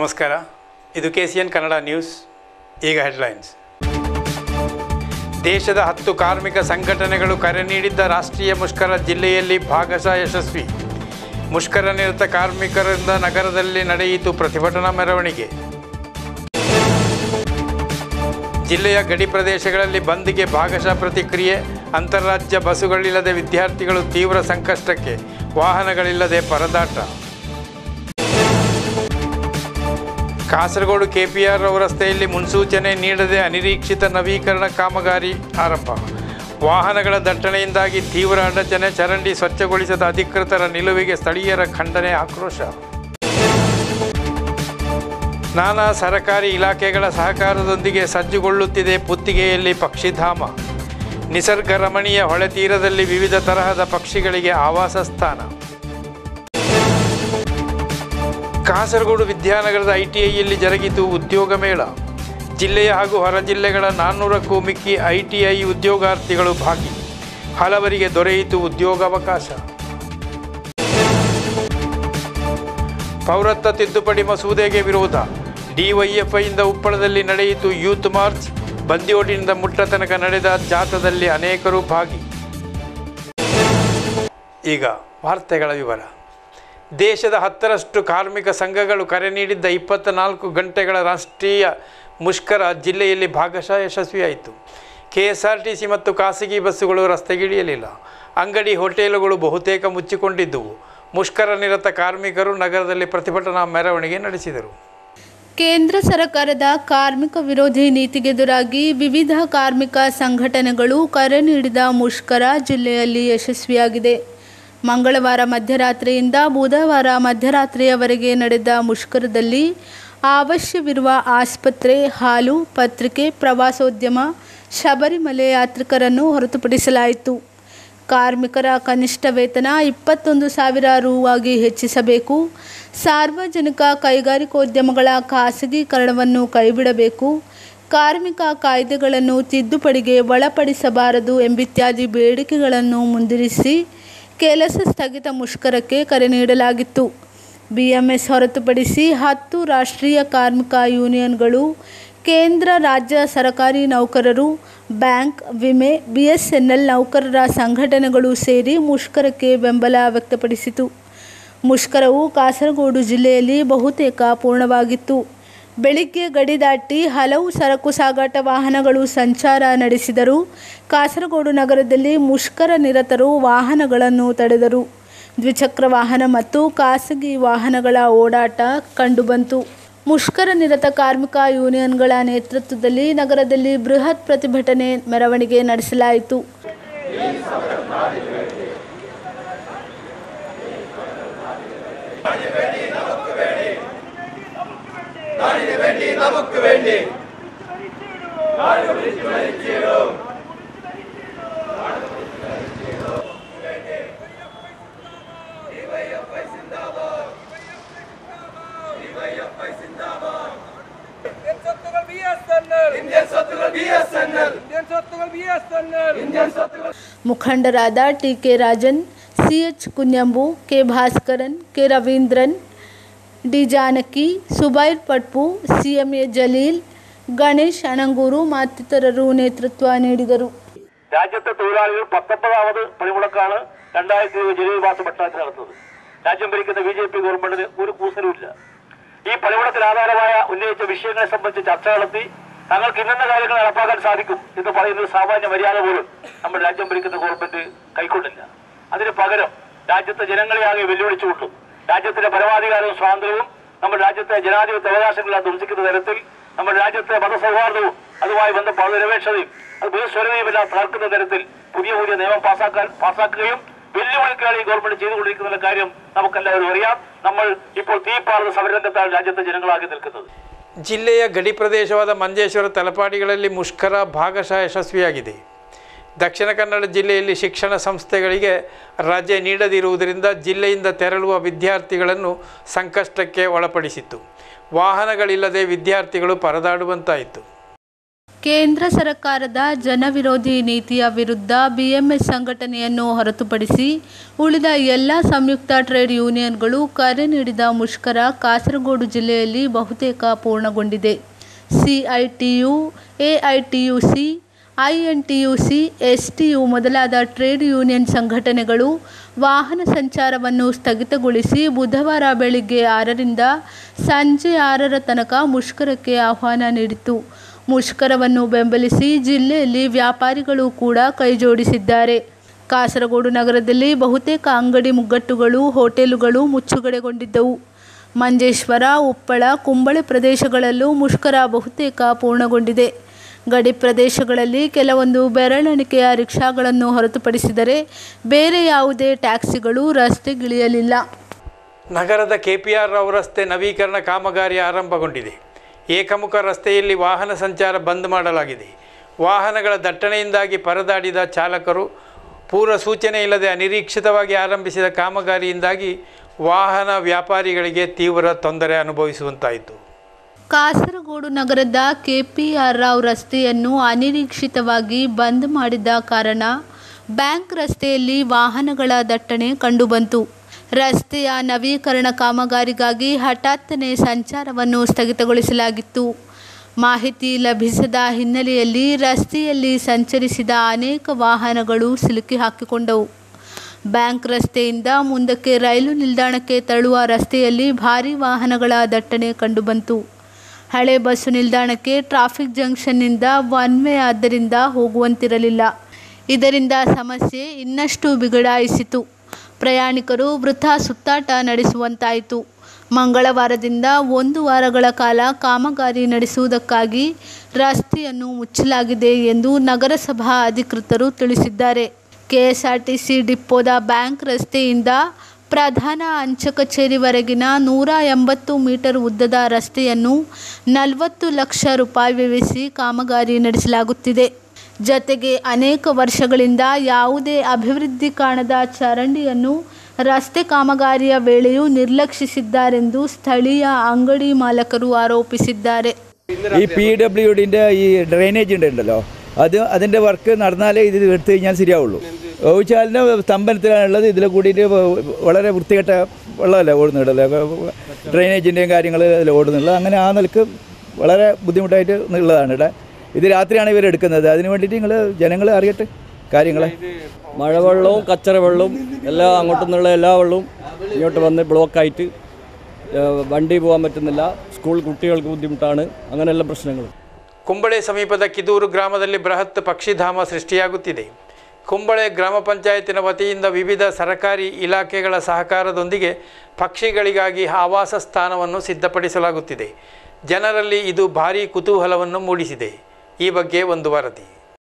ನಮಸ್ಕಾರ ಇದು K C N Kannada news ಈಗ ಹೆಡ್ಲೈನ್ಸ್ ದೇಶದ ಹತ್ತು ಕಾರ್ಮಿಕ ಸಂಘಟನೆಗಳು ಕರೆ ನೀಡಿದ್ದ ರಾಷ್ಟ್ರೀಯ ಮುಷ್ಕರ ಜಿಲ್ಲೆಯಲ್ಲಿ ಭಾಗಶಃ ಯಶಸ್ವಿ ಮುಷ್ಕರ ನಿರತ ಕಾರ್ಮಿಕರಿಂದ ನಗರದಲ್ಲಿ ನಡೆಯಿತು ಪ್ರತಿಭಟನಾ ಮೆರವಣಿಗೆ ಜಿಲ್ಲೆಯ ಗಡಿ ಪ್ರದೇಶಗಳಲ್ಲಿ ಬಂದ್ಗೆ ಭಾಗಶಃ ಪ್ರತಿಕ್ರಿಯೆ ಅಂತಾರಾಜ್ಯ ಬಸ್ಸುಗಳಿಲ್ಲದೆ ವಿದ್ಯಾರ್ಥಿಗಳು ತೀವ್ರ ಸಂಕಷ್ಟಕ್ಕೆ ವಾಹನಗಳಿಲ್ಲದೆ ಪರದಾಟ ಕಾಸರಗೋಡು ಕೆಪಿಆರ್ ರಸ್ತೆಯಲ್ಲಿ ಮುನ್ಸೂಚನೆ ನೀಡದೆ ಅನಿರೀಕ್ಷಿತ ನವೀಕರಣ ಕಾಮಗಾರಿ ಆರಂಭ ವಾಹನಗಳ ದಟ್ಟಣೆಯಿಂದಾಗಿ ತೀವ್ರ ಅಡಚಣೆ ಚರಂಡಿ ಸ್ವಚ್ಛಗೊಳಿಸದ ಅಧಿಕೃತರ ನಿಲುವಿಗೆ ಸ್ಥಳೀಯರ ಖಂಡನೆ ಆಕ್ರೋಶ ನಾನಾ ಸರಕಾರಿ ಇಲಾಖೆಗಳ ಸಹಕಾರದೊಂದಿಗೆ ಸಜ್ಜುಗೊಳ್ಳುತ್ತಿದೆ ಪುತ್ತಿಗೆಯಲ್ಲಿ ಪಕ್ಷಿಧಾಮ ನಿಸರ್ಗ ರಮಣೀಯ ಹೊಳೆತೀರದಲ್ಲಿ ವಿವಿಧ ತರಹದ ಪಕ್ಷಿಗಳಿಗೆ ಆವಾಸ ಸ್ಥಾನ ಕಾಸರಗೋಡು ವಿದ್ಯಾನಗರದ ಐಟಿಐಯಲ್ಲಿ ಜರುಗಿತು ಉದ್ಯೋಗ ಮೇಳ ಜಿಲ್ಲೆಯ ಹಾಗೂ ಹೊರ ಜಿಲ್ಲೆಗಳ ನಾನ್ನೂರಕ್ಕೂ ಮಿಕ್ಕಿ ಐಟಿಐ ಉದ್ಯೋಗಾರ್ಥಿಗಳು ಭಾಗಿ ಹಲವರಿಗೆ ದೊರೆಯಿತು ಉದ್ಯೋಗಾವಕಾಶ ಪೌರತ್ವ ತಿದ್ದುಪಡಿ ಮಸೂದೆಗೆ ವಿರೋಧ ಡಿವೈಎಫ್ಐಯಿಂದ ಉಪ್ಪಳದಲ್ಲಿ ನಡೆಯಿತು ಯೂತ್ ಮಾರ್ಚ್ ಬಂದಿಯೋಟಿನಿಂದ ಮುಟ್ಟ ತನಕ ನಡೆದ ಜಾಥಾದಲ್ಲಿ ಅನೇಕರು ಭಾಗಿ ಈಗ ವಾರ್ತೆಗಳ ವಿವರ ದೇಶದ ಹತ್ತರಷ್ಟು ಕಾರ್ಮಿಕ ಸಂಘಗಳು ಕರೆ ನೀಡಿದ್ದ ಇಪ್ಪತ್ತ ನಾಲ್ಕು ಗಂಟೆಗಳ ರಾಷ್ಟ್ರೀಯ ಮುಷ್ಕರ ಜಿಲ್ಲೆಯಲ್ಲಿ ಭಾಗಶಃ ಯಶಸ್ವಿಯಾಯಿತು K S R T C ಮತ್ತು ಖಾಸಗಿ ಬಸ್ಸುಗಳು ರಸ್ತೆಗಿಳಿಯಲಿಲ್ಲ ಅಂಗಡಿ ಹೋಟೆಲುಗಳು ಬಹುತೇಕ ಮುಚ್ಚಿಕೊಂಡಿದ್ದುವು ಮುಷ್ಕರ ನಿರತ ಕಾರ್ಮಿಕರು ನಗರದಲ್ಲಿ ಪ್ರತಿಭಟನಾ ಮೆರವಣಿಗೆ ನಡೆಸಿದರು ಕೇಂದ್ರ ಸರ್ಕಾರದ ಕಾರ್ಮಿಕ ವಿರೋಧಿ ನೀತಿಗೆದುರಾಗಿ ವಿವಿಧ ಕಾರ್ಮಿಕ ಸಂಘಟನೆಗಳು ಕರೆ ನೀಡಿದ ಮುಷ್ಕರ ಜಿಲ್ಲೆಯಲ್ಲಿ ಯಶಸ್ವಿಯಾಗಿದೆ ಮಂಗಳವಾರ ಮಧ್ಯರಾತ್ರಿಯಿಂದ ಬುಧವಾರ ಮಧ್ಯರಾತ್ರಿಯವರೆಗೆ ನಡೆದ ಮುಷ್ಕರದಲ್ಲಿ ಅವಶ್ಯವಿರುವ ಆಸ್ಪತ್ರೆ ಹಾಲು ಪತ್ರಿಕೆ ಪ್ರವಾಸೋದ್ಯಮ ಶಬರಿಮಲೆ ಯಾತ್ರಿಕರನ್ನು ಹೊರತುಪಡಿಸಲಾಯಿತು ಕಾರ್ಮಿಕರ ಕನಿಷ್ಠ ವೇತನ ಇಪ್ಪತ್ತೊಂದು ಸಾವಿರ ರು ಆಗಿ ಹೆಚ್ಚಿಸಬೇಕು ಸಾರ್ವಜನಿಕ ಕೈಗಾರಿಕೋದ್ಯಮಗಳ ಖಾಸಗೀಕರಣವನ್ನು ಕೈಬಿಡಬೇಕು ಕಾರ್ಮಿಕ ಕಾಯ್ದೆಗಳನ್ನು ತಿದ್ದುಪಡಿಗೆ ಒಳಪಡಿಸಬಾರದು ಎಂಬಿತ್ಯಾದಿ ಬೇಡಿಕೆಗಳನ್ನು ಮುಂದಿರಿಸಿ ಕೆಲಸ ಸ್ಥಗಿತ ಮುಷ್ಕರಕ್ಕೆ ಕರೆ ನೀಡಲಾಗಿತ್ತು ಬಿಎಂಎಸ್ ಹೊರತುಪಡಿಸಿ ಹತ್ತು ರಾಷ್ಟ್ರೀಯ ಕಾರ್ಮಿಕ ಯೂನಿಯನ್ಗಳು ಕೇಂದ್ರ ರಾಜ್ಯ ಸರ್ಕಾರಿ ನೌಕರರು ಬ್ಯಾಂಕ್ ವಿಮೆ ಬಿಎಸ್ಎನ್ಎಲ್ ನೌಕರರ ಸಂಘಟನೆಗಳು ಸೇರಿ ಮುಷ್ಕರಕ್ಕೆ ಬೆಂಬಲ ವ್ಯಕ್ತಪಡಿಸಿತು ಮುಷ್ಕರವು ಕಾಸರಗೋಡು ಜಿಲ್ಲೆಯಲ್ಲಿ ಬಹುತೇಕ ಪೂರ್ಣವಾಗಿತ್ತು ಬೆಳಿಗ್ಗೆ ಗಡಿ ದಾಟಿ ಹಲವು ಸರಕು ಸಾಗಾಟ ವಾಹನಗಳು ಸಂಚಾರ ನಡೆಸಿದರು ಕಾಸರಗೋಡು ನಗರದಲ್ಲಿ ಮುಷ್ಕರ ನಿರತರು ವಾಹನಗಳನ್ನು ತಡೆದರು ದ್ವಿಚಕ್ರ ವಾಹನ ಮತ್ತು ಖಾಸಗಿ ವಾಹನಗಳ ಓಡಾಟ ಕಂಡುಬಂತು ಮುಷ್ಕರ ನಿರತ ಕಾರ್ಮಿಕ ಯೂನಿಯನ್ಗಳ ನೇತೃತ್ವದಲ್ಲಿ ನಗರದಲ್ಲಿ ಬೃಹತ್ ಪ್ರತಿಭಟನೆ ಮೆರವಣಿಗೆ ನಡೆಸಲಾಯಿತು ഇന്ത്യൻ സ്വത്തുകൾ B S N L Indian സ്വത്തുകൾ B S N L Indian സ്വത്തുകൾ B S N L Indian സ്വത്തുകൾ ಮುಖಂಡರಾದ T K Rajan C H Kunhambu K Bhaskaran K Raveendran D Janaki Subair ಪಟ್ಪು C M A Jaleel Ganesh Anangoor ಮತ್ತಿತರರು ನೇತೃತ್ವ ನೀಡಿದರು രാജ്യത്തെ തൊഴിലാളികൾ പത്തൊമ്പതാമത് പണിമുടക്കാണ് രണ്ടായിരത്തി ഇരുപത് ജനുവരി മാസം എട്ടാം നടത്തുന്നത് രാജ്യം ഭരിക്കുന്ന ബി ജെ പി ഗവൺമെന്റിന് ഒരു കൂസലുമില്ല ഈ പണിമുടക്കിന് ആധാരമായ ഉന്നയിച്ച വിഷയങ്ങളെ സംബന്ധിച്ച് ചർച്ച നടത്തി തങ്ങൾക്ക് ഇന്ന കാര്യങ്ങൾ നടപ്പാക്കാൻ സാധിക്കും എന്ന് പറയുന്ന ഒരു സാമാന്യ മര്യാദ പോലും നമ്മുടെ രാജ്യം ഭരിക്കുന്ന ഗവൺമെന്റ് കൈക്കൊണ്ടില്ല അതിന് പകരം രാജ്യത്തെ ജനങ്ങളെയാകെ വെല്ലുവിളിച്ചുകൊണ്ടും രാജ്യത്തിന്റെ പരമാധികാരവും സ്വാതന്ത്ര്യവും നമ്മുടെ രാജ്യത്തെ ജനാധിപത്യ അവകാശങ്ങളെ ധ്വംസിക്കുന്ന തരത്തിൽ നമ്മുടെ രാജ്യത്തെ മതസൗഹാർദ്ദവും അതുമായി ബന്ധപ്പെട്ട നിരപേക്ഷതയും അത് ബഹുസ്വരതയുമെല്ലാം തകർക്കുന്ന തരത്തിൽ പുതിയ പുതിയ നിയമം പാസാക്കാൻ പാസാക്കുകയും വെല്ലുവിളിക്കുകയാണ് ഈ ഗവൺമെന്റ് ചെയ്തുകൊണ്ടിരിക്കുന്ന കാര്യം നമുക്കെല്ലാവരും അറിയാം നമ്മൾ ഇപ്പോൾ തീപ്പാറുന്ന സമരരംഗത്താണ് രാജ്യത്തെ ജനങ്ങളാകെ നിൽക്കുന്നത് ಜಿಲ್ಲೆಯ ಗಡಿ ಪ್ರದೇಶವಾದ ಮಂಜೇಶ್ವರ ತಲಪಾಡಿಗಳಲ್ಲಿ ಮುಷ್ಕರ ಭಾಗಶಃ ಯಶಸ್ವಿಯಾಗಿದೆ ದಕ್ಷಿಣ ಕನ್ನಡ ಜಿಲ್ಲೆಯಲ್ಲಿ ಶಿಕ್ಷಣ ಸಂಸ್ಥೆಗಳಿಗೆ ರಜೆ ನೀಡದಿರುವುದರಿಂದ ಜಿಲ್ಲೆಯಿಂದ ತೆರಳುವ ವಿದ್ಯಾರ್ಥಿಗಳನ್ನು ಸಂಕಷ್ಟಕ್ಕೆ ಒಳಪಡಿಸಿತ್ತು ವಾಹನಗಳಿಲ್ಲದೆ ವಿದ್ಯಾರ್ಥಿಗಳು ಪರದಾಡುವಂತಾಯಿತು ಕೇಂದ್ರ ಸರ್ಕಾರದ ಜನವಿರೋಧಿ ನೀತಿಯ ವಿರುದ್ಧ ಬಿಎಂಎಸ್ ಸಂಘಟನೆಯನ್ನು ಹೊರತುಪಡಿಸಿ ಉಳಿದ ಎಲ್ಲ ಸಂಯುಕ್ತ ಟ್ರೇಡ್ ಯೂನಿಯನ್ಗಳು ಕರೆ ನೀಡಿದ ಮುಷ್ಕರ ಕಾಸರಗೋಡು ಜಿಲ್ಲೆಯಲ್ಲಿ ಬಹುತೇಕ ಪೂರ್ಣಗೊಂಡಿದೆ ಸಿಐಟಿಯು ಎಐಟಿಯುಸಿ ಐಎನ್ಟಿಯುಸಿ ಎಸ್ಟಿಯು ಮೊದಲಾದ ಟ್ರೇಡ್ ಯೂನಿಯನ್ ಸಂಘಟನೆಗಳು ವಾಹನ ಸಂಚಾರವನ್ನು ಸ್ಥಗಿತಗೊಳಿಸಿ ಬುಧವಾರ ಬೆಳಿಗ್ಗೆ ಆರರಿಂದ ಸಂಜೆ ಆರರ ತನಕ ಮುಷ್ಕರಕ್ಕೆ ಆಹ್ವಾನ ನೀಡಿತು ಮುಷ್ಕರವನ್ನು ಬೆಂಬಲಿಸಿ ಜಿಲ್ಲೆಯಲ್ಲಿ ವ್ಯಾಪಾರಿಗಳು ಕೂಡ ಕೈಜೋಡಿಸಿದ್ದಾರೆ ಕಾಸರಗೋಡು ನಗರದಲ್ಲಿ ಬಹುತೇಕ ಅಂಗಡಿ ಮುಗ್ಗಟ್ಟುಗಳು ಹೋಟೆಲುಗಳು ಮುಚ್ಚುಗಡೆಗೊಂಡಿದ್ದವು ಮಂಜೇಶ್ವರ ಉಪ್ಪಳ ಕುಂಬಳೆ ಪ್ರದೇಶಗಳಲ್ಲೂ ಮುಷ್ಕರ ಬಹುತೇಕ ಪೂರ್ಣಗೊಂಡಿದೆ ಗಡಿ ಪ್ರದೇಶಗಳಲ್ಲಿ ಕೆಲವೊಂದು ಬೆರಳೆಣಿಕೆಯ ರಿಕ್ಷಾಗಳನ್ನು ಹೊರತುಪಡಿಸಿದರೆ ಬೇರೆ ಯಾವುದೇ ಟ್ಯಾಕ್ಸಿಗಳು ರಸ್ತೆಗಿಳಿಯಲಿಲ್ಲ ನಗರದ ಕೆಪಿಆರ್ ರಾವ್ ರಸ್ತೆ ನವೀಕರಣ ಕಾಮಗಾರಿ ಆರಂಭಗೊಂಡಿದೆ ಏಕಮುಖ ರಸ್ತೆಯಲ್ಲಿ ವಾಹನ ಸಂಚಾರ ಬಂದ್ ಮಾಡಲಾಗಿದೆ ವಾಹನಗಳ ದಟ್ಟಣೆಯಿಂದಾಗಿ ಪರದಾಡಿದ ಚಾಲಕರು ಪೂರ್ವ ಸೂಚನೆ ಇಲ್ಲದೆ ಅನಿರೀಕ್ಷಿತವಾಗಿ ಆರಂಭಿಸಿದ ಕಾಮಗಾರಿಯಿಂದಾಗಿ ವಾಹನ ವ್ಯಾಪಾರಿಗಳಿಗೆ ತೀವ್ರ ತೊಂದರೆ ಅನುಭವಿಸುವಂತಾಯಿತು ಕಾಸರಗೋಡು ನಗರದ ಕೆಪಿಆರ್ ರಾವ್ ರಸ್ತೆಯನ್ನು ಅನಿರೀಕ್ಷಿತವಾಗಿ ಬಂದ್ ಮಾಡಿದ ಕಾರಣ ಬ್ಯಾಂಕ್ ರಸ್ತೆಯಲ್ಲಿ ವಾಹನಗಳ ದಟ್ಟಣೆ ಕಂಡುಬಂತು ರಸ್ತೆಯ ನವೀಕರಣ ಕಾಮಗಾರಿಗಾಗಿ ಹಠಾತ್ತನೆ ಸಂಚಾರವನ್ನು ಸ್ಥಗಿತಗೊಳಿಸಲಾಗಿತ್ತು ಮಾಹಿತಿ ಲಭಿಸದ ಹಿನ್ನೆಲೆಯಲ್ಲಿ ರಸ್ತೆಯಲ್ಲಿ ಸಂಚರಿಸಿದ ಅನೇಕ ವಾಹನಗಳು ಸಿಲುಕಿ ಹಾಕಿಕೊಂಡವು ಬ್ಯಾಂಕ್ ರಸ್ತೆಯಿಂದ ಮುಂದಕ್ಕೆ ರೈಲು ನಿಲ್ದಾಣಕ್ಕೆ ತಳ್ಳುವ ರಸ್ತೆಯಲ್ಲಿ ಭಾರೀ ವಾಹನಗಳ ದಟ್ಟಣೆ ಕಂಡುಬಂತು ಹಳೆ ಬಸ್ಸು ನಿಲ್ದಾಣಕ್ಕೆ ಟ್ರಾಫಿಕ್ ಜಂಕ್ಷನ್ನಿಂದ ಒನ್ ವೇ ಆದ್ದರಿಂದ ಹೋಗುವಂತಿರಲಿಲ್ಲ ಇದರಿಂದ ಸಮಸ್ಯೆ ಇನ್ನಷ್ಟು ಬಿಗಡಾಯಿಸಿತು ಪ್ರಯಾಣಿಕರು ವೃಥಾ ಸುತ್ತಾಟ ನಡೆಸುವಂತಾಯಿತು ಮಂಗಳವಾರದಿಂದ ಒಂದು ವಾರಗಳ ಕಾಲ ಕಾಮಗಾರಿ ನಡೆಸುವುದಕ್ಕಾಗಿ ರಸ್ತೆಯನ್ನು ಮುಚ್ಚಲಾಗಿದೆ ಎಂದು ನಗರಸಭಾ ಅಧಿಕೃತರು ತಿಳಿಸಿದ್ದಾರೆ ಕೆಎಸ್ಆರ್ಟಿಸಿ ಡಿಪ್ಪೋದ ಬ್ಯಾಂಕ್ ರಸ್ತೆಯಿಂದ ಪ್ರಧಾನ ಅಂಚೆ ಕಚೇರಿವರೆಗಿನ ನೂರ ಎಂಬತ್ತು ಮೀಟರ್ ಉದ್ದದ ರಸ್ತೆಯನ್ನು ನಲವತ್ತು ಲಕ್ಷ ರೂಪಾಯಿ ವ್ಯಯಿಸಿ ಕಾಮಗಾರಿ ನಡೆಸಲಾಗುತ್ತಿದೆ ಜತೆಗೆ ಅನೇಕ ವರ್ಷಗಳಿಂದ ಯಾವುದೇ ಅಭಿವೃದ್ಧಿ ಕಾಣದ ಚರಂಡಿಯನ್ನು ರಸ್ತೆ ಕಾಮಗಾರಿಯ ವೇಳೆಯೂ ನಿರ್ಲಕ್ಷಿಸಿದ್ದಾರೆಂದು ಸ್ಥಳೀಯ ಅಂಗಡಿ ಮಾಲಕರು ಆರೋಪಿಸಿದ್ದಾರೆ ഈ പി ഡബ്ല്യു ഡിൻ്റെ ഈ ഡ്രെയിനേജ് ഉണ്ടല്ലോ അത് അതിൻ്റെ വർക്ക് നടന്നാലേ ഇത് എടുത്തു കഴിഞ്ഞാൽ ശരിയാവുള്ളൂ ഓവിച്ചാലിൻ്റെ സ്തംഭനത്തിലാണുള്ളത് ഇതിൽ കൂടിയിട്ട് വളരെ വൃത്തികെട്ട വെള്ളമല്ല ഓടുന്നുണ്ടല്ലോ ഡ്രെയിനേജിൻ്റെയും കാര്യങ്ങൾ അതിൽ ഓടുന്നുള്ളത് അങ്ങനെ ആ നിലക്ക് വളരെ ബുദ്ധിമുട്ടായിട്ട് ഉള്ളതാണ് ഇവിടെ ഇത് രാത്രിയാണ് ഇവർ എടുക്കുന്നത് അതിന് വേണ്ടിയിട്ട് നിങ്ങൾ ജനങ്ങൾ അറിയട്ടെ കാര്യങ്ങളെ മഴവെള്ളവും കച്ചറ വെള്ളവും എല്ലാം അങ്ങോട്ടു നിന്നുള്ള എല്ലാ വെള്ളവും ഇങ്ങോട്ട് വന്ന് ബ്ലോക്കായിട്ട് ഏഹ് വണ്ടി പോകാൻ പറ്റുന്നില്ല സ്കൂൾ കുട്ടികൾക്ക് ബുദ്ധിമുട്ടാണ് അങ്ങനെയുള്ള പ്രശ്നങ്ങൾ ಕುಂಬಳೆ ಸಮೀಪದ ಕಿದೂರು ಗ್ರಾಮದಲ್ಲಿ ಬೃಹತ್ ಪಕ್ಷಿಧಾಮ ಸೃಷ್ಟಿಯಾಗುತ್ತಿದೆ ಕುಂಬಳೆ ಗ್ರಾಮ ಪಂಚಾಯತಿನ ವತಿಯಿಂದ ವಿವಿಧ ಸರಕಾರಿ ಇಲಾಖೆಗಳ ಸಹಕಾರದೊಂದಿಗೆ ಪಕ್ಷಿಗಳಿಗಾಗಿ ಆವಾಸ ಸ್ಥಾನವನ್ನು ಸಿದ್ಧಪಡಿಸಲಾಗುತ್ತಿದೆ ಜನರಲ್ಲಿ ಇದು ಭಾರೀ ಕುತೂಹಲವನ್ನು ಮೂಡಿಸಿದೆ ಈ ಬಗ್ಗೆ ಒಂದು ವರದಿ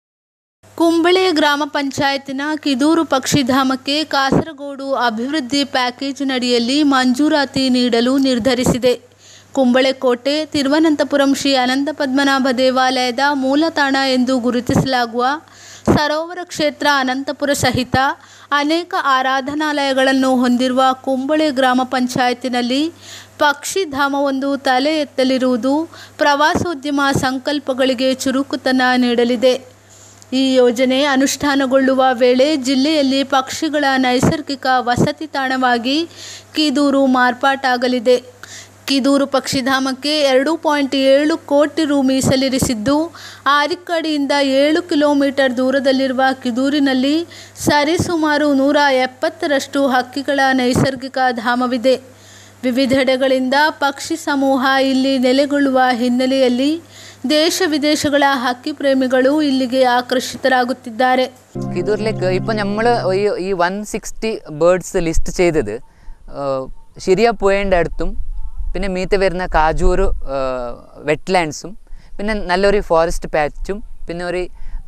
ಕುಂಬಳೆ ಗ್ರಾಮ ಪಂಚಾಯತಿನ ಕಿದೂರು ಪಕ್ಷಿಧಾಮಕ್ಕೆ ಕಾಸರಗೋಡು ಅಭಿವೃದ್ಧಿ ಪ್ಯಾಕೇಜಿನಡಿಯಲ್ಲಿ ಮಂಜೂರಾತಿ ನೀಡಲು ನಿರ್ಧರಿಸಿದೆ ಕುಂಬಳೆ ಕೋಟೆ ತಿರುವನಂತಪುರಂ ಶ್ರೀ ಅನಂತ ಪದ್ಮನಾಭ ದೇವಾಲಯದ ಮೂಲ ತಾಣ ಎಂದು ಗುರುತಿಸಲಾಗುವ ಸರೋವರ ಕ್ಷೇತ್ರ ಅನಂತಪುರ ಸಹಿತ ಅನೇಕ ಆರಾಧನಾಲಯಗಳನ್ನು ಹೊಂದಿರುವ ಕುಂಬಳೆ ಗ್ರಾಮ ಪಂಚಾಯತಿನಲ್ಲಿ ಪಕ್ಷಿಧಾಮವೊಂದು ತಲೆ ಎತ್ತಲಿರುವುದು ಪ್ರವಾಸೋದ್ಯಮ ಸಂಕಲ್ಪಗಳಿಗೆ ಚುರುಕುತನ ನೀಡಲಿದೆ ಈ ಯೋಜನೆ ಅನುಷ್ಠಾನಗೊಳ್ಳುವ ವೇಳೆ ಜಿಲ್ಲೆಯಲ್ಲಿ ಪಕ್ಷಿಗಳ ನೈಸರ್ಗಿಕ ವಸತಿ ತಾಣವಾಗಿ ಕಿದೂರು ಮಾರ್ಪಾಟಾಗಲಿದೆ ಕಿದೂರು ಪಕ್ಷಿಧಾಮಕ್ಕೆ ಎರಡು ಪಾಯಿಂಟ್ ಏಳು ಕೋಟಿ ರು ಮೀಸಲಿರಿಸಿದ್ದು ಆರಿಕ್ಕಡಿಯಿಂದ ಏಳು ಕಿಲೋಮೀಟರ್ ದೂರದಲ್ಲಿರುವ ಕಿದೂರಿನಲ್ಲಿ ಸರಿಸುಮಾರು ನೂರ ಎಪ್ಪತ್ತರಷ್ಟು ಹಕ್ಕಿಗಳ ನೈಸರ್ಗಿಕ ಧಾಮವಿದೆ ವಿವಿಧೆಡೆಗಳಿಂದ ಪಕ್ಷಿ ಸಮೂಹ ಇಲ್ಲಿ ನೆಲೆಗೊಳ್ಳುವ ಹಿನ್ನೆಲೆಯಲ್ಲಿ ದೇಶ ವಿದೇಶಗಳ ಹಕ್ಕಿ ಪ್ರೇಮಿಗಳು ಇಲ್ಲಿಗೆ ಆಕರ್ಷಿತರಾಗುತ್ತಿದ್ದಾರೆ കിതൂരിലേക്ക് ഇപ്പം നമ്മൾ ഈ വൺ സിക്സ്റ്റി ബേർഡ്സ് ലിസ്റ്റ് ചെയ്തത് ശരിയ പുഴയുടെ അടുത്തും പിന്നെ മീത്തെ വരുന്ന കാജൂർ വെറ്റ്ലാൻഡ്സും പിന്നെ നല്ലൊരു ഫോറസ്റ്റ് പാച്ചും പിന്നെ ഒരു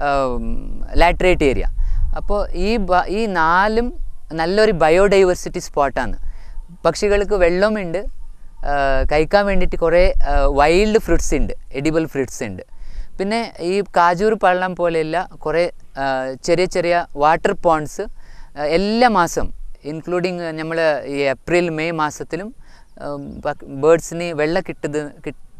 ലാറ്ററേറ്റ് ഏരിയ അപ്പോൾ ഈ ബ- ഈ നാലും നല്ലൊരു ബയോഡൈവേഴ്സിറ്റി സ്പോട്ടാണ് പക്ഷികൾക്ക് വെള്ളമുണ്ട് ആ, കഴിക്കാൻ വേണ്ടിയിട്ട് കുറേ വൈൽഡ് ഫ്രൂട്ട്സ് ഉണ്ട് എഡിബിൾ ഫ്രൂട്ട്സ് ഉണ്ട് പിന്നെ ഈ കാജൂർ പള്ളം പോലെയുള്ള കുറേ ആ, ചെറിയ ചെറിയ വാട്ടർ പോൺസ് എല്ലാ മാസം ഇൻക്ലൂഡിങ് നമ്മൾ ഈ ഏപ്രിൽ മെയ് മാസത്തിലും ബേഡ്സിന് വെള്ളം കിട്ടുന്നത്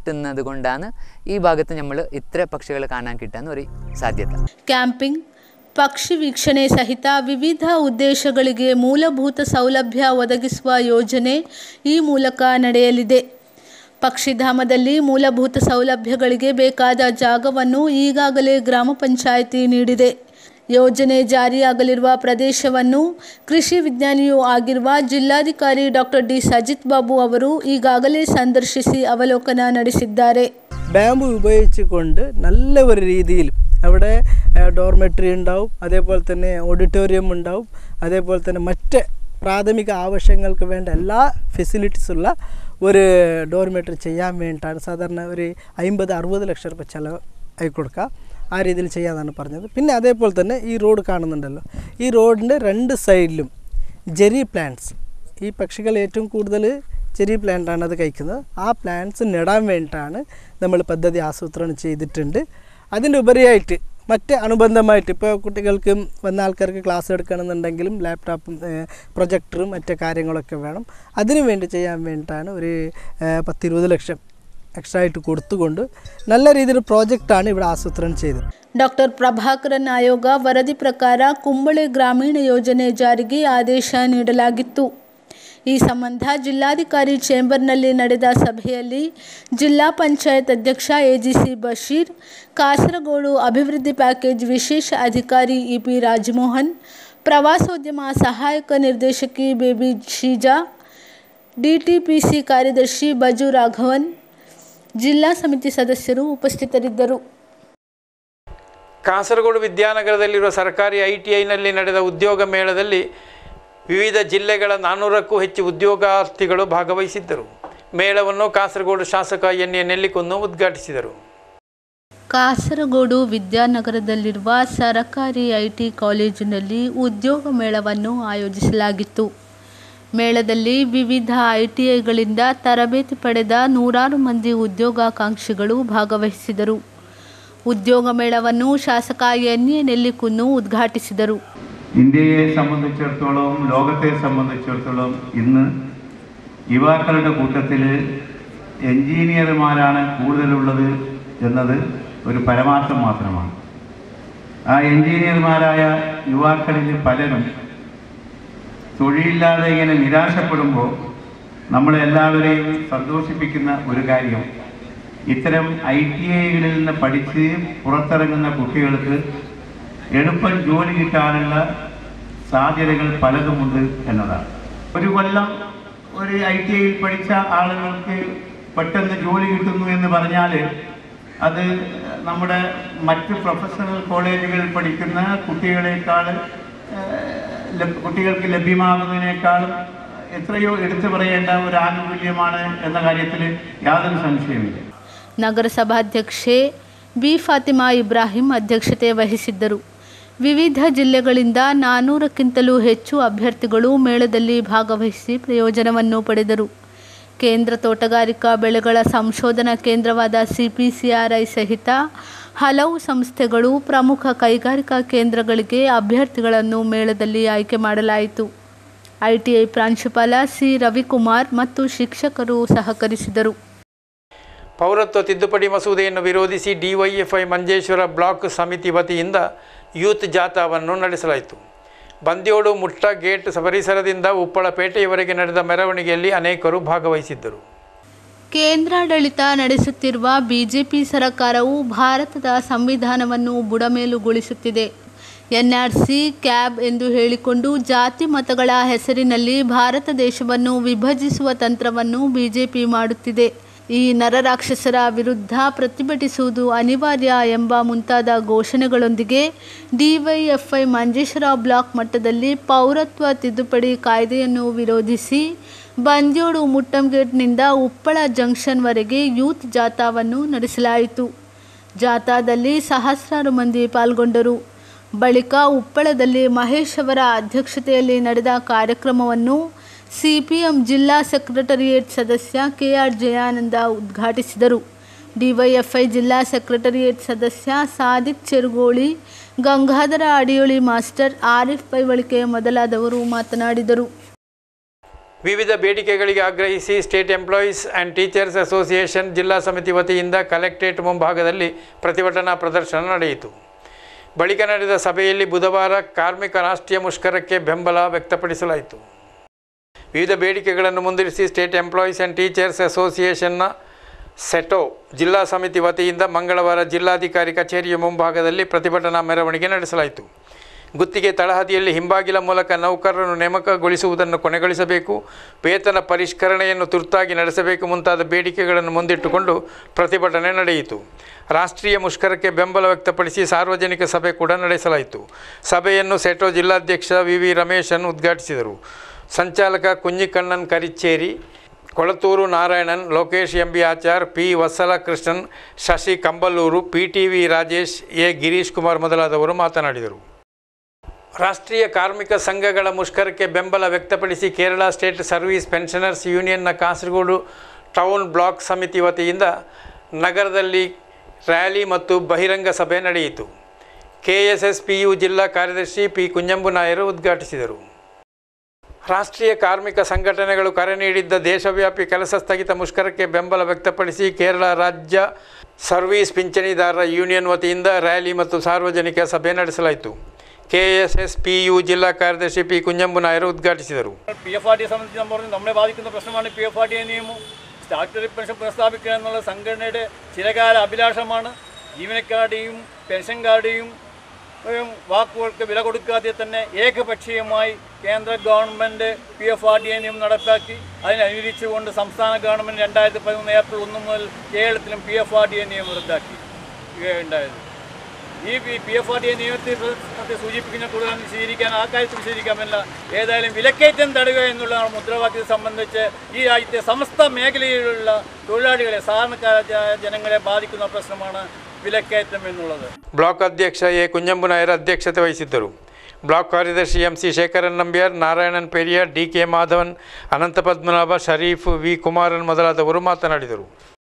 കിട്ടുന്നത് കൊണ്ടാണ് ഈ ഭാഗത്ത് നമ്മൾ ഇത്ര പക്ഷികൾ കാണാൻ കിട്ടാൻ ഒരു സാധ്യത ಕ್ಯಾಂಪಿಂಗ್ ಪಕ್ಷಿ ವೀಕ್ಷಣೆ ಸಹಿತ ವಿವಿಧ ಉದ್ದೇಶಗಳಿಗೆ ಮೂಲಭೂತ ಸೌಲಭ್ಯ ಒದಗಿಸುವ ಯೋಜನೆ ಈ ಮೂಲಕ ನಡೆಯಲಿದೆ ಪಕ್ಷಿಧಾಮದಲ್ಲಿ ಮೂಲಭೂತ ಸೌಲಭ್ಯಗಳಿಗೆ ಬೇಕಾದ ಜಾಗವನ್ನು ಈಗಾಗಲೇ ಗ್ರಾಮ ಪಂಚಾಯಿತಿ ನೀಡಿದೆ ಯೋಜನೆ ಜಾರಿಯಾಗಲಿರುವ ಪ್ರದೇಶವನ್ನು ಕೃಷಿ ವಿಜ್ಞಾನಿಯೂ ಆಗಿರುವ ಜಿಲ್ಲಾಧಿಕಾರಿ ಡಾಕ್ಟರ್ ಡಿ ಸಜಿತ್ ಬಾಬು ಅವರು ಈಗಾಗಲೇ ಸಂದರ್ಶಿಸಿ ಅವಲೋಕನ ನಡೆಸಿದ್ದಾರೆ ബാമ്പു ഉപയോഗിച്ചുകൊണ്ട് നല്ല ഒരു രീതിയിൽ അവിടെ ഡോർമെട്രി ഉണ്ടാവും അതേപോലെ തന്നെ ഓഡിറ്റോറിയം ഉണ്ടാവും അതേപോലെ തന്നെ മറ്റ് പ്രാഥമിക ആവശ്യങ്ങൾക്ക് വേണ്ട എല്ലാ ഫെസിലിറ്റീസുള്ള ഒരു ഡോർമെട്രി ചെയ്യാൻ വേണ്ടിയിട്ടാണ് സാധാരണ ഒരു അമ്പത് അറുപത് ലക്ഷം രൂപ ചിലവ് ആയി കൊടുക്കുക ആ രീതിയിൽ ചെയ്യാമെന്നാണ് പറഞ്ഞത് പിന്നെ അതേപോലെ തന്നെ ഈ റോഡ് കാണുന്നുണ്ടല്ലോ ഈ റോഡിൻ്റെ രണ്ട് സൈഡിലും ജെറി പ്ലാന്റ്സ് ഈ പക്ഷികൾ ഏറ്റവും കൂടുതൽ ചെറിയ പ്ലാന്റാണ് അത് കഴിക്കുന്നത് ആ പ്ലാന്റ്സ് നടാൻ വേണ്ടിയിട്ടാണ് നമ്മൾ പദ്ധതി ആസൂത്രണം ചെയ്തിട്ടുണ്ട് അതിൻ്റെ ഉപരിയായിട്ട് മറ്റ് അനുബന്ധമായിട്ട് ഇപ്പോൾ കുട്ടികൾക്ക് വന്ന ആൾക്കാർക്ക് ക്ലാസ് എടുക്കണമെന്നുണ്ടെങ്കിലും ലാപ്ടോപ്പും പ്രൊജക്ടറും മറ്റ് കാര്യങ്ങളൊക്കെ വേണം അതിനു വേണ്ടി ചെയ്യാൻ വേണ്ടിയിട്ടാണ് ഒരു ഏഹ്, പത്തിരുപത് ലക്ഷം എക്സ്ട്രാ ആയിട്ട് കൊടുത്തുകൊണ്ട് നല്ല രീതിയിൽ പ്രോജക്റ്റാണ് ഇവിടെ ആസൂത്രണം ചെയ്തത് ಡಾಕ್ಟರ್ ಪ್ರಭಾಕರನ್ ಆಯೋಗ ವರದಿ ಪ್ರಕಾರ ಕುಂಬಳೆ ಗ್ರಾಮೀಣ ಯೋಜನೆ ಜಾರಿಗೆ ಆದೇಶ ನೀಡಲಾಗಿತ್ತು ಈ ಸಂಬಂಧ ಜಿಲ್ಲಾಧಿಕಾರಿ ಚೇಂಬರ್ನಲ್ಲಿ ನಡೆದ ಸಭೆಯಲ್ಲಿ ಜಿಲ್ಲಾ ಪಂಚಾಯತ್ ಅಧ್ಯಕ್ಷ ಎಜಿಸಿ ಬಶೀರ್ ಕಾಸರಗೋಡು ಅಭಿವೃದ್ಧಿ ಪ್ಯಾಕೇಜ್ ವಿಶೇಷ ಅಧಿಕಾರಿ ಇಪಿ ರಾಜಮೋಹನ್ ಪ್ರವಾಸೋದ್ಯಮ ಸಹಾಯಕ ನಿರ್ದೇಶಕಿ ಬೇಬಿ ಶೀಜಾ ಡಿಟಿಪಿಸಿ ಕಾರ್ಯದರ್ಶಿ ಬಜು ರಾಘವನ್ ಜಿಲ್ಲಾ ಸಮಿತಿ ಸದಸ್ಯರು ಉಪಸ್ಥಿತರಿದ್ದರು ಕಾಸರಗೋಡು ವಿದ್ಯಾನಗರದಲ್ಲಿರುವ ಸರ್ಕಾರಿ ಐ ಟಿ ಐನಲ್ಲಿ ನಡೆದ ಉದ್ಯೋಗ ಮೇಳದಲ್ಲಿ ವಿವಿಧ ಜಿಲ್ಲೆಗಳ ನಾನ್ನೂರಕ್ಕೂ ಹೆಚ್ಚು ಉದ್ಯೋಗಾರ್ಥಿಗಳು ಭಾಗವಹಿಸಿದ್ದರು ಮೇಳವನ್ನು ಕಾಸರಗೋಡು ಶಾಸಕ ಎನ್ ಎ ನೆಲ್ಲಿಕೊನ್ನು ಉದ್ಘಾಟಿಸಿದರು ಕಾಸರಗೋಡು ವಿದ್ಯಾನಗರದಲ್ಲಿರುವ ಸರಕಾರಿ ಐಟಿ ಕಾಲೇಜಿನಲ್ಲಿ ಉದ್ಯೋಗ ಮೇಳವನ್ನು ಆಯೋಜಿಸಲಾಗಿತ್ತು ಮೇಳದಲ್ಲಿ ವಿವಿಧ ಐಟಿಐಗಳಿಂದ ತರಬೇತಿ ಪಡೆದ ನೂರಾರು ಮಂದಿ ಉದ್ಯೋಗಾಕಾಂಕ್ಷಿಗಳು ಭಾಗವಹಿಸಿದರು ಉದ್ಯೋಗ ಮೇಳವನ್ನು ಶಾಸಕ ಎನ್ ಎ ನೆಲ್ಲಿಕುನ್ನು ಉದ್ಘಾಟಿಸಿದರು ഇന്ത്യയെ സംബന്ധിച്ചിടത്തോളം ലോകത്തെ സംബന്ധിച്ചിടത്തോളം ഇന്ന് യുവാക്കളുടെ കൂട്ടത്തിൽ എഞ്ചിനീയർമാരാണ് കൂടുതലുള്ളത് എന്നത് ഒരു പരമാർത്ഥം മാത്രമാണ് ആ എഞ്ചിനീയർമാരായ യുവാക്കളിൽ പലരും തൊഴിലില്ലാതെ ഇങ്ങനെ നിരാശപ്പെടുമ്പോൾ നമ്മളെല്ലാവരെയും സന്തോഷിപ്പിക്കുന്ന ഒരു കാര്യം ഇത്തരം ഐ ടി ഐകളിൽ നിന്ന് പഠിച്ച് പുറത്തിറങ്ങുന്ന കുട്ടികൾക്ക് എളുപ്പം ജോലി കിട്ടാനുള്ള സാധ്യതകൾ പലതുമുണ്ട് എന്നതാണ് ഒരു കൊല്ലം ഒരു ഐ ടി ഐയിൽ പഠിച്ച ആളുകൾക്ക് പെട്ടെന്ന് ജോലി കിട്ടുന്നു എന്ന് പറഞ്ഞാൽ അത് നമ്മുടെ മറ്റ് പ്രൊഫഷണൽ കോളേജുകളിൽ പഠിക്കുന്ന കുട്ടികളെക്കാൾ ഏഹ്, ലഭ്- കുട്ടികൾക്ക് ലഭ്യമാകുന്നതിനേക്കാളും എത്രയോ എടുത്തു പറയേണ്ട ഒരു ആനുകൂല്യമാണ് എന്ന കാര്യത്തിൽ യാതൊരു സംശയമില്ല ನಗರಸಭಾಧ್ಯಕ್ಷೆ ಬಿ ಫಾತಿಮಾ ಇಬ್ರಾಹಿಂ ಅಧ್ಯಕ್ಷತೆ ವಹಿಸಿದ್ದರು ವಿವಿಧ ಜಿಲ್ಲೆಗಳಿಂದ ನಾನ್ನೂರಕ್ಕಿಂತಲೂ ಹೆಚ್ಚು ಅಭ್ಯರ್ಥಿಗಳು ಮೇಳದಲ್ಲಿ ಭಾಗವಹಿಸಿ ಪ್ರಯೋಜನವನ್ನು ಪಡೆದರು ಕೇಂದ್ರ ತೋಟಗಾರಿಕಾ ಬೆಳೆಗಳ ಸಂಶೋಧನಾ ಕೇಂದ್ರವಾದ ಸಿಪಿಸಿಆರ್ಐ ಸಹಿತ ಹಲವು ಸಂಸ್ಥೆಗಳು ಪ್ರಮುಖ ಕೈಗಾರಿಕಾ ಕೇಂದ್ರಗಳಿಗೆ ಅಭ್ಯರ್ಥಿಗಳನ್ನು ಮೇಳದಲ್ಲಿ ಆಯ್ಕೆ ಮಾಡಲಾಯಿತು ಐಟಿಐ ಪ್ರಾಂಶುಪಾಲ ಸಿ ರವಿಕುಮಾರ್ ಮತ್ತು ಶಿಕ್ಷಕರು ಸಹಕರಿಸಿದರು ಪೌರತ್ವ ತಿದ್ದುಪಡಿ ಮಸೂದೆಯನ್ನು ವಿರೋಧಿಸಿ ಡಿವೈಎಫ್ಐ ಮಂಜೇಶ್ವರ ಬ್ಲಾಕ್ ಸಮಿತಿ ವತಿಯಿಂದ ಯೂತ್ ಜಾಥಾವನ್ನು ನಡೆಸಲಾಯಿತು ಬಂದ್ಯೋಡು ಮುಟ್ಟ ಗೇಟ್ ಪರಿಸರದಿಂದ ಉಪ್ಪಳಪೇಟೆಯವರೆಗೆ ನಡೆದ ಮೆರವಣಿಗೆಯಲ್ಲಿ ಅನೇಕರು ಭಾಗವಹಿಸಿದ್ದರು ಕೇಂದ್ರಾಡಳಿತ ನಡೆಸುತ್ತಿರುವ ಬಿಜೆಪಿ ಸರ್ಕಾರವು ಭಾರತದ ಸಂವಿಧಾನವನ್ನು ಬುಡಮೇಲುಗೊಳಿಸುತ್ತಿದೆ ಎನ್ಆರ್ಸಿ ಕ್ಯಾಬ್ ಎಂದು ಹೇಳಿಕೊಂಡು ಜಾತಿ ಮತಗಳ ಹೆಸರಿನಲ್ಲಿ ಭಾರತ ದೇಶವನ್ನು ವಿಭಜಿಸುವ ತಂತ್ರವನ್ನು ಬಿಜೆಪಿ ಮಾಡುತ್ತಿದೆ ಈ ನರರಾಕ್ಷಸರ ವಿರುದ್ಧ ಪ್ರತಿಭಟಿಸುವುದು ಅನಿವಾರ್ಯ ಎಂಬ ಮುಂತಾದ ಘೋಷಣೆಗಳೊಂದಿಗೆ ಡಿವೈಎಫ್ಐ ಮಂಜೇಶ್ವರ ಬ್ಲಾಕ್ ಮಟ್ಟದಲ್ಲಿ ಪೌರತ್ವ ತಿದ್ದುಪಡಿ ಕಾಯ್ದೆಯನ್ನು ವಿರೋಧಿಸಿ ಬಂದ್ಯೋಡು ಮುಟ್ಟಂಗೇಟ್ನಿಂದ ಉಪ್ಪಳ ಜಂಕ್ಷನ್ವರೆಗೆ ಯೂತ್ ಜಾಥಾವನ್ನು ನಡೆಸಲಾಯಿತು ಜಾಥಾದಲ್ಲಿ ಸಹಸ್ರಾರು ಮಂದಿ ಪಾಲ್ಗೊಂಡರು ಬಳಿಕ ಉಪ್ಪಳದಲ್ಲಿ ಮಹೇಶ್ ಅವರ ಅಧ್ಯಕ್ಷತೆಯಲ್ಲಿ ನಡೆದ ಕಾರ್ಯಕ್ರಮವನ್ನು ಸಿಪಿಎಂ ಜಿಲ್ಲಾ ಸೆಕ್ರೆಟರಿಯೇಟ್ ಸದಸ್ಯ ಕೆ ಆರ್ ಜಯಾನಂದ ಉದ್ಘಾಟಿಸಿದರು ಡಿವೈಎಫ್ಐ ಜಿಲ್ಲಾ ಸೆಕ್ರೆಟರಿಯೇಟ್ ಸದಸ್ಯ ಸಾದಿಕ್ ಚೆರುಗೋಳಿ ಗಂಗಾಧರ ಅಡಿಯೋಳಿ ಮಾಸ್ಟರ್ ಆರಿಫ್ ಪೈವಳಿಕೆ ಮೊದಲಾದವರು ಮಾತನಾಡಿದರು ವಿವಿಧ ಬೇಡಿಕೆಗಳಿಗೆ ಆಗ್ರಹಿಸಿ state employees and teachers association ಜಿಲ್ಲಾ ಸಮಿತಿ ವತಿಯಿಂದ ಕಲೆಕ್ಟರೇಟ್ ಮುಂಭಾಗದಲ್ಲಿ ಪ್ರತಿಭಟನಾ ಪ್ರದರ್ಶನ ನಡೆಯಿತು ಬಳಿಕ ನಡೆದ ಸಭೆಯಲ್ಲಿ ಬುಧವಾರ ಕಾರ್ಮಿಕ ರಾಷ್ಟ್ರೀಯ ಮುಷ್ಕರಕ್ಕೆ ಬೆಂಬಲ ವ್ಯಕ್ತಪಡಿಸಲಾಯಿತು ವಿವಿಧ ಬೇಡಿಕೆಗಳನ್ನು ಮುಂದಿರಿಸಿ ಸ್ಟೇಟ್ ಎಂಪ್ಲಾಯೀಸ್ ಆ್ಯಂಡ್ ಟೀಚರ್ಸ್ ಅಸೋಸಿಯೇಷನ್ನ ಸೆಟೋ ಜಿಲ್ಲಾ ಸಮಿತಿ ವತಿಯಿಂದ ಮಂಗಳವಾರ ಜಿಲ್ಲಾಧಿಕಾರಿ ಕಚೇರಿಯ ಮುಂಭಾಗದಲ್ಲಿ ಪ್ರತಿಭಟನಾ ಮೆರವಣಿಗೆ ನಡೆಸಲಾಯಿತು ಗುತ್ತಿಗೆ ತಳಹದಿಯಲ್ಲಿ ಹಿಂಬಾಗಿಲ ಮೂಲಕ ನೌಕರರನ್ನು ನೇಮಕಗೊಳಿಸುವುದನ್ನು ಕೊನೆಗೊಳಿಸಬೇಕು ವೇತನ ಪರಿಷ್ಕರಣೆಯನ್ನು ತುರ್ತಾಗಿ ನಡೆಸಬೇಕು ಮುಂತಾದ ಬೇಡಿಕೆಗಳನ್ನು ಮುಂದಿಟ್ಟುಕೊಂಡು ಪ್ರತಿಭಟನೆ ನಡೆಯಿತು ರಾಷ್ಟ್ರೀಯ ಮುಷ್ಕರಕ್ಕೆ ಬೆಂಬಲ ವ್ಯಕ್ತಪಡಿಸಿ ಸಾರ್ವಜನಿಕ ಸಭೆ ಕೂಡ ನಡೆಸಲಾಯಿತು ಸಭೆಯನ್ನು ಸೆಟೋ ಜಿಲ್ಲಾಧ್ಯಕ್ಷ ವಿ ವಿ ರಮೇಶನ್ ಉದ್ಘಾಟಿಸಿದರು ಸಂಚಾಲಕ Kunhikannan Karicheri Kolathur Narayanan Lokesh M B Achar P Vatsala Krishnan Shashi Kamballur P T V Rajesh A Girish Kumar ಮೊದಲಾದವರು ಮಾತನಾಡಿದರು ರಾಷ್ಟ್ರೀಯ ಕಾರ್ಮಿಕ ಸಂಘಗಳ ಮುಷ್ಕರಕ್ಕೆ ಬೆಂಬಲ ವ್ಯಕ್ತಪಡಿಸಿ ಕೇರಳ ಸ್ಟೇಟ್ ಸರ್ವೀಸ್ ಪೆನ್ಷನರ್ಸ್ ಯೂನಿಯನ್ನ ಕಾಸರಗೋಡು ಟೌನ್ ಬ್ಲಾಕ್ ಸಮಿತಿ ವತಿಯಿಂದ ನಗರದಲ್ಲಿ ರ್ಯಾಲಿ ಮತ್ತು ಬಹಿರಂಗ ಸಭೆ ನಡೆಯಿತು K S S P U ಜಿಲ್ಲಾ ಕಾರ್ಯದರ್ಶಿ ಪಿ ಕುಂಜಂಬು ನಾಯರು ಉದ್ಘಾಟಿಸಿದರು ರಾಷ್ಟ್ರೀಯ ಕಾರ್ಮಿಕ ಸಂಘಟನೆಗಳು ಕರೆ ನೀಡಿದ್ದ ದೇಶವ್ಯಾಪಿ ಕೆಲಸ ಸ್ಥಗಿತ ಮುಷ್ಕರಕ್ಕೆ ಬೆಂಬಲ ವ್ಯಕ್ತಪಡಿಸಿ ಕೇರಳ ರಾಜ್ಯ ಸರ್ವೀಸ್ ಪಿಂಚಣಿದಾರರ ಯೂನಿಯನ್ ವತಿಯಿಂದ ರ್ಯಾಲಿ ಮತ್ತು ಸಾರ್ವಜನಿಕ ಸಭೆ ನಡೆಸಲಾಯಿತು ಕೆಎಸ್ಎಸ್ പി യു ജില്ലാ കാര്യദർശി പി കുഞ്ഞമ്പു നായർ ഉദ്ഘാಟಿಸಿದರು പി എഫ് ആർ ടിയെ സംബന്ധിച്ച് നമ്മൾ പറഞ്ഞു നമ്മളെ ബാധിക്കുന്ന പ്രശ്നമാണ് പി എഫ് ആർ ടി നിയമം സ്റ്റാറ്റുട്ടറി പെൻഷൻ പുനഃസ്ഥാപിക്കുക എന്നുള്ള സംഘടനയുടെ ചിരകാല അഭിലാഷമാണ് ജീവനക്കാരുടെയും പെൻഷൻകാരുടെയും ഉം, വാക്കുകൾക്ക് വില കൊടുക്കാതെ തന്നെ ഏകപക്ഷീയമായി കേന്ദ്ര government P F R D A നിയമം നടപ്പാക്കി അതിനനുസരിച്ചുകൊണ്ട് സംസ്ഥാന ഗവൺമെൻറ് രണ്ടായിരത്തി പതിമൂന്ന് ഏപ്രിൽ ഒന്ന് മുതൽ കേരളത്തിലും P F R D A നിയമം റദ്ദാക്കി ഉണ്ടായത് ഈ P F R D A നിയമത്തെ പ്രതി സൂചിപ്പിക്കുന്ന കൂടുതൽ വിശദീകരിക്കാൻ ആ കാര്യത്തിൽ വിശദീകരിക്കാമല്ല ഏതായാലും വിലക്കയറ്റം തടയുക എന്നുള്ള മുദ്രാവാക്യത്തെ സംബന്ധിച്ച് ഈ രാജ്യത്തെ സമസ്ത മേഖലയിലുള്ള തൊഴിലാളികളെ സാധാരണക്കാര ജ- ജനങ്ങളെ ബാധിക്കുന്ന പ്രശ്നമാണ് വിലക്കയറ്റം എന്നുള്ളത് ಬ್ಲಾಕ್ ಅಧ್ಯಕ್ಷ ಎ ಕುಂಜಂಬು ನಾಯರ್ ಅಧ್ಯಕ್ಷತೆ ವಹಿಸಿದ್ದರು ಬ್ಲಾಕ್ ಕಾರ್ಯದರ್ಶಿ M C Shekharan Nambiar Narayanan Periyar D K Madhavan Anantha Padmanabha Sharif V Kumaran ಮೊದಲಾದವರು ಮಾತನಾಡಿದರು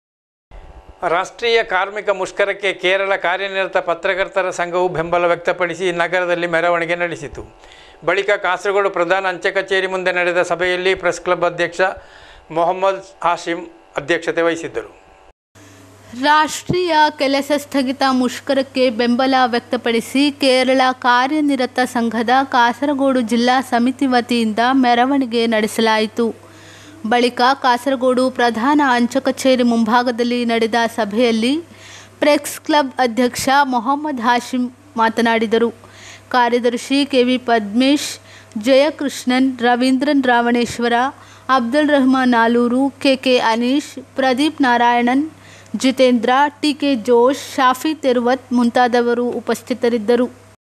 ರಾಷ್ಟ್ರೀಯ ಕಾರ್ಮಿಕ ಮುಷ್ಕರಕ್ಕೆ ಕೇರಳ ಕಾರ್ಯನಿರತ ಪತ್ರಕರ್ತರ ಸಂಘವು ಬೆಂಬಲ ವ್ಯಕ್ತಪಡಿಸಿ ನಗರದಲ್ಲಿ ಮೆರವಣಿಗೆ ನಡೆಸಿತು ಬಳಿಕ ಕಾಸರಗೋಡು ಪ್ರಧಾನ ಅಂಚೆ ಕಚೇರಿ ಮುಂದೆ ನಡೆದ ಸಭೆಯಲ್ಲಿ ಪ್ರೆಸ್ ಕ್ಲಬ್ ಅಧ್ಯಕ್ಷ ಮೊಹಮ್ಮದ್ ಹಾಶಿಂ ಅಧ್ಯಕ್ಷತೆ ವಹಿಸಿದ್ದರು ರಾಷ್ಟ್ರೀಯ ಕೆಲಸ ಸ್ಥಗಿತ ಮುಷ್ಕರಕ್ಕೆ ಬೆಂಬಲ ವ್ಯಕ್ತಪಡಿಸಿ ಕೇರಳ ಕಾರ್ಯನಿರತ ಸಂಘದ ಕಾಸರಗೋಡು ಜಿಲ್ಲಾ ಸಮಿತಿ ವತಿಯಿಂದ ಮೆರವಣಿಗೆ ನಡೆಸಲಾಯಿತು ಬಳಿಕ ಕಾಸರಗೋಡು ಪ್ರಧಾನ ಅಂಚೆ ಕಚೇರಿ ಮುಂಭಾಗದಲ್ಲಿ ನಡೆದ ಸಭೆಯಲ್ಲಿ ಪ್ರೆಸ್ ಕ್ಲಬ್ ಅಧ್ಯಕ್ಷ ಮೊಹಮ್ಮದ್ ಹಾಶಿಂ ಮಾತನಾಡಿದರು ಕಾರ್ಯದರ್ಶಿ K V Padmesh Jayakrishnan Raveendran Ravaneshwara Abdul Rahman Nalur K K Aneesh Pradeep Narayanan Jitendra T K Josh Shafi Theruvath ಮುಂತಾದವರು ಉಪಸ್ಥಿತರಿದ್ದರು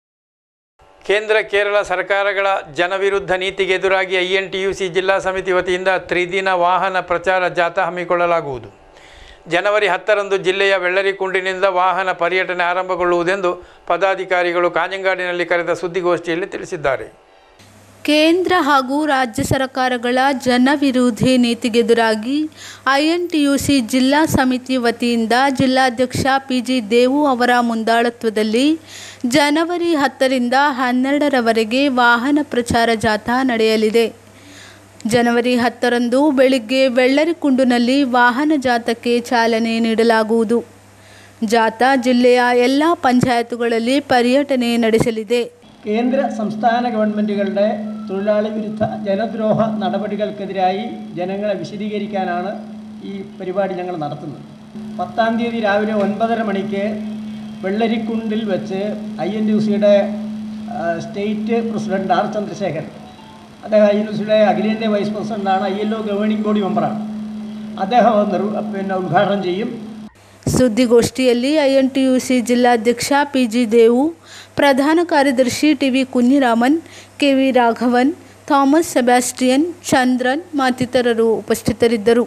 ಕೇಂದ್ರ ಕೇರಳ ಸರ್ಕಾರಗಳ ಜನವಿರುದ್ಧ ನೀತಿಗೆ ಎದುರಾಗಿ I N T U C ಜಿಲ್ಲಾ ಸಮಿತಿ ವತಿಯಿಂದ ತ್ರಿದಿನ ವಾಹನ ಪ್ರಚಾರ ಜಾಥಾ ಹಮ್ಮಿಕೊಳ್ಳಲಾಗುವುದು ಜನವರಿ ಹತ್ತರಂದು ಜಿಲ್ಲೆಯ ಬೆಳ್ಳರಿಕುಂಡಿನಿಂದ ವಾಹನ ಪರ್ಯಟನೆ ಆರಂಭಗೊಳ್ಳುವುದೆಂದು ಪದಾಧಿಕಾರಿಗಳು ಕಾಂಜಂಗಾಡಿನಲ್ಲಿ ಕರೆದ ಸುದ್ದಿಗೋಷ್ಠಿಯಲ್ಲಿ ತಿಳಿಸಿದ್ದಾರೆ ಕೇಂದ್ರ ಹಾಗೂ ರಾಜ್ಯ ಸರ್ಕಾರಗಳ ಜನವಿರೋಧಿ ನೀತಿಗೆದುರಾಗಿ ಐಎನ್ಟಿಯುಸಿ ಜಿಲ್ಲಾ ಸಮಿತಿ ವತಿಯಿಂದ ಜಿಲ್ಲಾಧ್ಯಕ್ಷ ಪಿ ಜಿ ದೇವು ಅವರ ಮುಂದಾಳತ್ವದಲ್ಲಿ ಜನವರಿ ಹತ್ತರಿಂದ ಹನ್ನೆರಡರವರೆಗೆ ವಾಹನ ಪ್ರಚಾರ ಜಾಥಾ ನಡೆಯಲಿದೆ ಜನವರಿ ಹತ್ತರಂದು ಬೆಳಿಗ್ಗೆ ಬೆಳ್ಳರಿಕುಂಡುನಲ್ಲಿ ವಾಹನ ಜಾಥಾಕ್ಕೆ ಚಾಲನೆ ನೀಡಲಾಗುವುದು ಜಾಥಾ ಜಿಲ್ಲೆಯ ಎಲ್ಲ ಪಂಚಾಯತುಗಳಲ್ಲಿ ಪರ್ಯಟನೆ ನಡೆಸಲಿದೆ കേന്ദ്ര സംസ്ഥാന ഗവൺമെൻറ്റുകളുടെ തൊഴിലാളി വിരുദ്ധ ജനദ്രോഹ നടപടികൾക്കെതിരായി ജനങ്ങളെ വിശദീകരിക്കാനാണ് ഈ പരിപാടി ഞങ്ങൾ നടത്തുന്നത് പത്താം തീയതി രാവിലെ ഒൻപതര മണിക്ക് വെള്ളരിക്കുണ്ടിൽ വെച്ച് ഐ എൻ ടി യു സിയുടെ സ്റ്റേറ്റ് പ്രസിഡന്റ് ആർ ചന്ദ്രശേഖരൻ അദ്ദേഹം ഐ എൻ ടി യു സിയുടെ അഖിലേന്ത്യാ വൈസ് പ്രസിഡന്റാണ് I L O governing body മെമ്പറാണ് അദ്ദേഹം അത് നിർ പിന്നെ ഉദ്ഘാടനം ചെയ്യും ಸುದ್ದಿಗೋಷ್ಠಿಯಲ್ಲಿ ಐಎನ್ಟಿಯುಸಿ ಜಿಲ್ಲಾಧ್ಯಕ್ಷ ಪಿ ಜಿ ದೇವು ಪ್ರಧಾನ ಕಾರ್ಯದರ್ಶಿ T V Kunhiraman K V Raghavan Thomas Sebastian Chandran ಮತ್ತಿತರರು ಉಪಸ್ಥಿತರಿದ್ದರು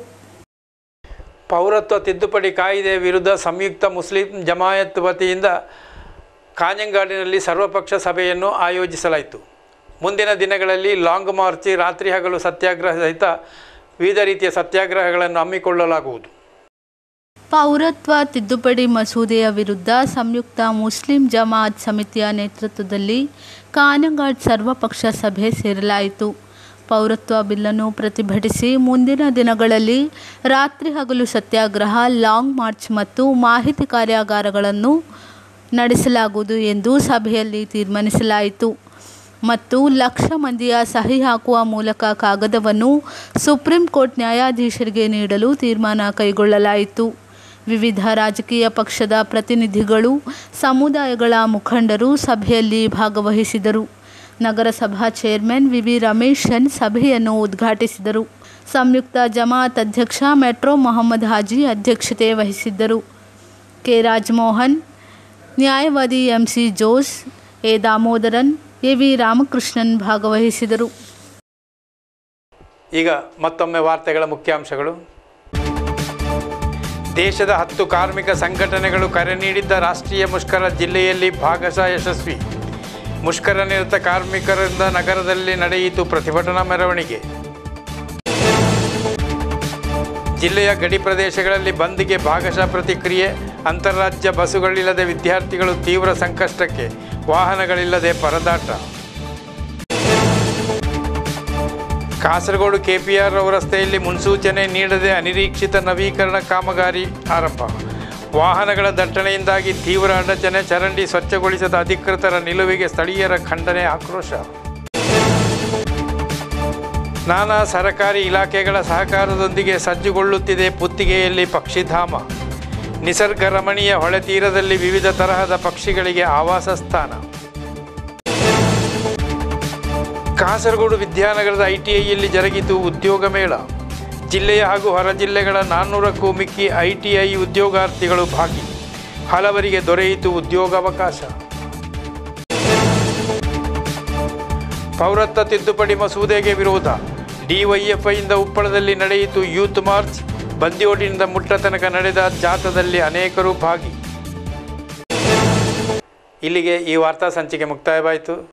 ಪೌರತ್ವ ತಿದ್ದುಪಡಿ ಕಾಯ್ದೆ ವಿರುದ್ಧ ಸಂಯುಕ್ತ ಮುಸ್ಲಿಂ ಜಮಾಯತ್ ವತಿಯಿಂದ ಕಾಂಜಂಗಾಡಿನಲ್ಲಿ ಸರ್ವಪಕ್ಷ ಸಭೆಯನ್ನು ಆಯೋಜಿಸಲಾಯಿತು ಮುಂದಿನ ದಿನಗಳಲ್ಲಿ ಲಾಂಗ್ ಮಾರ್ಚ್ ರಾತ್ರಿ ಹಗಲು ಸತ್ಯಾಗ್ರಹ ಸಹಿತ ವಿವಿಧ ರೀತಿಯ ಸತ್ಯಾಗ್ರಹಗಳನ್ನು ಹಮ್ಮಿಕೊಳ್ಳಲಾಗುವುದು ಪೌರತ್ವ ತಿದ್ದುಪಡಿ ಮಸೂದೆಯ ವಿರುದ್ಧ ಸಂಯುಕ್ತ ಮುಸ್ಲಿಂ ಜಮಾಅತ್ ಸಮಿತಿಯ ನೇತೃತ್ವದಲ್ಲಿ ಕಾನಗಾಡ್ ಸರ್ವಪಕ್ಷ ಸಭೆ ಸೇರಲಾಯಿತು ಪೌರತ್ವ ಬಿಲ್ಲನ್ನು ಪ್ರತಿಭಟಿಸಿ ಮುಂದಿನ ದಿನಗಳಲ್ಲಿ ರಾತ್ರಿ ಹಗಲು ಸತ್ಯಾಗ್ರಹ ಲಾಂಗ್ ಮಾರ್ಚ್ ಮತ್ತು ಮಾಹಿತಿ ಕಾರ್ಯಾಗಾರಗಳನ್ನು ನಡೆಸಲಾಗುವುದು ಎಂದು ಸಭೆಯಲ್ಲಿ ತೀರ್ಮಾನಿಸಲಾಯಿತು ಮತ್ತು ಲಕ್ಷ ಮಂದಿಯ ಸಹಿ ಹಾಕುವ ಮೂಲಕ ಕಾಗದವನ್ನು ಸುಪ್ರೀಂ ಕೋರ್ಟ್ ನ್ಯಾಯಾಧೀಶರಿಗೆ ನೀಡಲು ತೀರ್ಮಾನ ಕೈಗೊಳ್ಳಲಾಯಿತು ವಿವಿಧ ರಾಜಕೀಯ ಪಕ್ಷದ ಪ್ರತಿನಿಧಿಗಳು ಸಮುದಾಯಗಳ ಮುಖಂಡರು ಸಭೆಯಲ್ಲಿ ಭಾಗವಹಿಸಿದರು ನಗರಸಭಾ ಚೇರ್ಮನ್ ವಿ ವಿ ರಮೇಶನ್ ಸಭೆಯನ್ನು ಉದ್ಘಾಟಿಸಿದರು ಸಂಯುಕ್ತ ಜಮಾತ್ ಅಧ್ಯಕ್ಷ ಮೆಟ್ರೋ ಮೊಹಮ್ಮದ್ ಹಾಜಿ ಅಧ್ಯಕ್ಷತೆ ವಹಿಸಿದ್ದರು ಕೆ ರಾಜಮೋಹನ್ ನ್ಯಾಯವಾದಿ M C Jose A Damodaran A V Ramakrishnan ಭಾಗವಹಿಸಿದರು ಈಗ ಮತ್ತೊಮ್ಮೆ ವಾರ್ತೆಗಳ ಮುಖ್ಯಾಂಶಗಳು ದೇಶದ ಹತ್ತು ಕಾರ್ಮಿಕ ಸಂಘಟನೆಗಳು ಕರೆ ನೀಡಿದ್ದ ರಾಷ್ಟ್ರೀಯ ಮುಷ್ಕರ ಜಿಲ್ಲೆಯಲ್ಲಿ ಭಾಗಶಃ ಯಶಸ್ವಿ ಮುಷ್ಕರ ನಿರತ ಕಾರ್ಮಿಕರಿಂದ ನಗರದಲ್ಲಿ ನಡೆಯಿತು ಪ್ರತಿಭಟನಾ ಮೆರವಣಿಗೆ ಜಿಲ್ಲೆಯ ಗಡಿ ಪ್ರದೇಶಗಳಲ್ಲಿ ಬಂದ್ಗೆ ಭಾಗಶಃ ಪ್ರತಿಕ್ರಿಯೆ ಅಂತಾರಾಜ್ಯ ಬಸ್ಸುಗಳಿಲ್ಲದೆ ವಿದ್ಯಾರ್ಥಿಗಳು ತೀವ್ರ ಸಂಕಷ್ಟಕ್ಕೆ ವಾಹನಗಳಿಲ್ಲದೆ ಪರದಾಟ ಕಾಸರಗೋಡು ಕೆಪಿಆರ್ ರಸ್ತೆಯಲ್ಲಿ ಮುನ್ಸೂಚನೆ ನೀಡದೆ ಅನಿರೀಕ್ಷಿತ ನವೀಕರಣ ಕಾಮಗಾರಿ ಆರಂಭ ವಾಹನಗಳ ದಟ್ಟಣೆಯಿಂದಾಗಿ ತೀವ್ರ ಅಡಚಣೆ ಚರಂಡಿ ಸ್ವಚ್ಛಗೊಳಿಸದ ಅಧಿಕೃತರ ನಿಲುವಿಗೆ ಸ್ಥಳೀಯರ ಖಂಡನೆ ಆಕ್ರೋಶ ನಾನಾ ಸರಕಾರಿ ಇಲಾಖೆಗಳ ಸಹಕಾರದೊಂದಿಗೆ ಸಜ್ಜುಗೊಳ್ಳುತ್ತಿದೆ ಪುತ್ತಿಗೆಯಲ್ಲಿ ಪಕ್ಷಿಧಾಮ ನಿಸರ್ಗ ರಮಣೀಯ ಹೊಳೆ ತೀರದಲ್ಲಿ ವಿವಿಧ ತರಹದ ಪಕ್ಷಿಗಳಿಗೆ ಆವಾಸ ಸ್ಥಾನ ಕಾಸರಗೋಡು ವಿದ್ಯಾನಗರದ ಐಟಿಐಯಲ್ಲಿ ಜರುಗಿತು ಉದ್ಯೋಗ ಮೇಳ ಜಿಲ್ಲೆಯ ಹಾಗೂ ಹೊರ ಜಿಲ್ಲೆಗಳ ನಾನ್ನೂರಕ್ಕೂ ಮಿಕ್ಕಿ ಐಟಿಐ ಉದ್ಯೋಗಾರ್ಥಿಗಳು ಭಾಗಿ ಹಲವರಿಗೆ ದೊರೆಯಿತು ಉದ್ಯೋಗಾವಕಾಶ ಪೌರತ್ವ ತಿದ್ದುಪಡಿ ಮಸೂದೆಗೆ ವಿರೋಧ ಡಿವೈಎಫ್ಐಯಿಂದ ಉಪ್ಪಳದಲ್ಲಿ ನಡೆಯಿತು ಯೂತ್ ಮಾರ್ಚ್ ಬಂದಿಯೋಡಿನಿಂದ ಮುಟ್ಟ ತನಕ ನಡೆದ ಜಾಥಾದಲ್ಲಿ ಅನೇಕರು ಭಾಗಿ ಇಲ್ಲಿಗೆ ಈ ವಾರ್ತಾ ಸಂಚಿಕೆ ಮುಕ್ತಾಯವಾಯಿತು